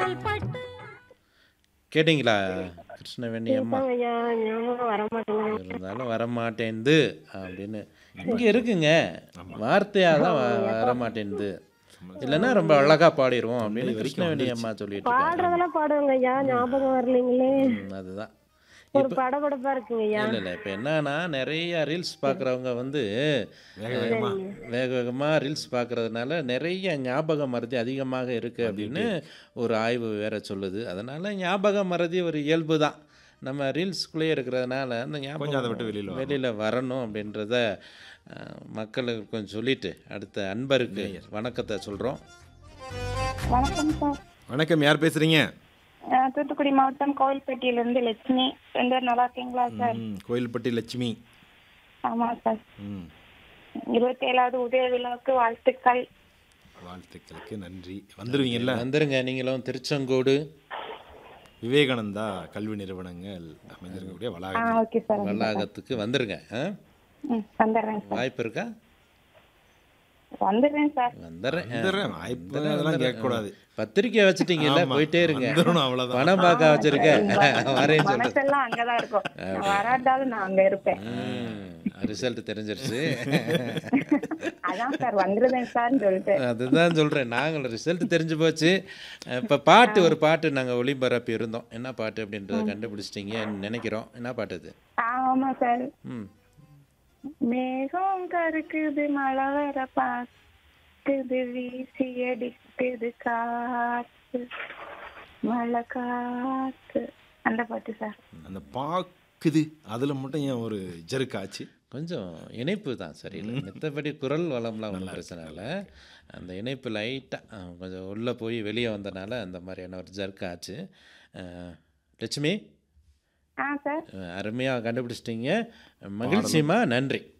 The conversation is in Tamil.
கால் பட்டு கேட்டிங்களா கிருஷ்ணவேணி அம்மா கேட்பாங்க ஐயா ஞாபகம் வர மாட்டேங்குது இருந்தாலும் வரமாட்டேன்து அப்படின்னு இங்கே இருக்குங்க வார்த்தையாக தான் வ- வரமாட்டேன்து இல்லைன்னா ரொம்ப அழகா பாடிடுவோம் அப்படின்னு கிருஷ்ணவேணி அம்மா சொல்லிட்டு இருக்காங்க பாடுறதெல்லாம் பாடுவாங்க ஐயா ஞாபகம் வரலைங்களே ம், அதுதான் ஒரு படபடப்பா இருக்குங்க ஐயா இல்லை இல்லை இப்போ என்னன்னா நிறைய ரீல்ஸ் பார்க்குறவங்க வந்து வேக வேகமாக ரீல்ஸ் பார்க்குறதுனால நிறைய ஞாபக மறதி அதிகமாக இருக்குது அப்படின்னு ஒரு ஆய்வு வேற சொல்லுது அதனால் ஞாபக மறதி ஒரு இயல்பு தான் நம்ம ரீல்ஸ்குள்ளேயே இருக்கிறதுனால அந்த கொஞ்சம் அதை விட்டு ஞாபகம் வெளியில வரணும். வெளியில் வரணும் அப்படின்றத அஹ், மக்களுக்கு கொஞ்சம் சொல்லிட்டு அடுத்த அன்பருக்கு வணக்கத்தை சொல்கிறோம் வணக்கம் சார் வணக்கம் யார் பேசுறீங்க அஹ் தூத்துக்குடி மாவட்டம் கோவில்பட்டியிலிருந்து லட்சுமி ரெண்டு பேரும் நல்லா இருக்கீங்களா சார் ம், கோயில்பட்டி லட்சுமி ஆமா சார் ம் இருபத்தி ஏழாவது உதய விழாவுக்கு வாழ்த்துக்கள் வாழ்த்துக்களுக்கு நன்றி வந்துடுவீங்கல்ல வந்துருங்க நீங்களும் திருச்செங்கோடு விவேகானந்தா கல்வி நிறுவனங்கள் அமைந்திருக்கக்கூடிய ஆ வளாகம் ஓகே சார் வளாகத்துக்கு வந்துருங்க ஆ? ம் வந்துடுறேன் சார் வாய்ப்பு இருக்கா வந்துடுறேன் சார் வந்துடுறேன் ஆ. வந்துடுறேன் வாய்ப்பு அதெல்லாம் கேட்கக்கூடாது பத்திரிக்கை வச்சுட்டீங்கல்ல ஆமா, போயிட்டே இருங்க வந்துடணும் அவ்வளவுதான். பணம் பார்க்க வச்சிருக்கேன் வரேன்னு சொல்றேன் மனசெல்லாம் அங்கதான் இருக்கும் நான் வராட்டாலும் நான் அங்க இருப்பேன் ரிசல்ட் தெரிஞ்சிருச்சு அதான் சார் வந்துருதேன் சார்னு சொல்லிட்டு அதுதான் சொல்றேன் நாங்கள் ரிசல்ட் தெரிஞ்சு போச்சு இப்போ பாட்டு ஒரு பாட்டு நாங்கள் ஒளிபரப்பி இருந்தோம் என்ன பாட்டு அப்படின்றத கண்டுபிடிச்சிட்டீங்கன்னு நினைக்கிறோம் என்ன பாட்டு அது ஆமா சார் ம் மேகம் கருக்குது மழை வர பாக்குது வீசி அடிக்குது காத்து மழை காத்து அந்த பாட்டு சார் அந்த பாக்குது அதுல மட்டும் ஏன் ஒரு ஜெருக்கு ஆச்சு கொஞ்சம் இணைப்பு தான் சரியில்லை மற்றபடி குரல் வளம்லாம் ஒன்றும் பிரச்சனை இல்லை அந்த இணைப்பு லைட்டாக கொஞ்சம் உள்ளே போய் வெளியே வந்தனால அந்த மாதிரியான ஒரு ஜர்க் ஆச்சு அஹ், லட்சுமி ஆ சார் அருமையாக கண்டுபிடிச்சிட்டீங்க மகிழ்ச்சிமா நன்றி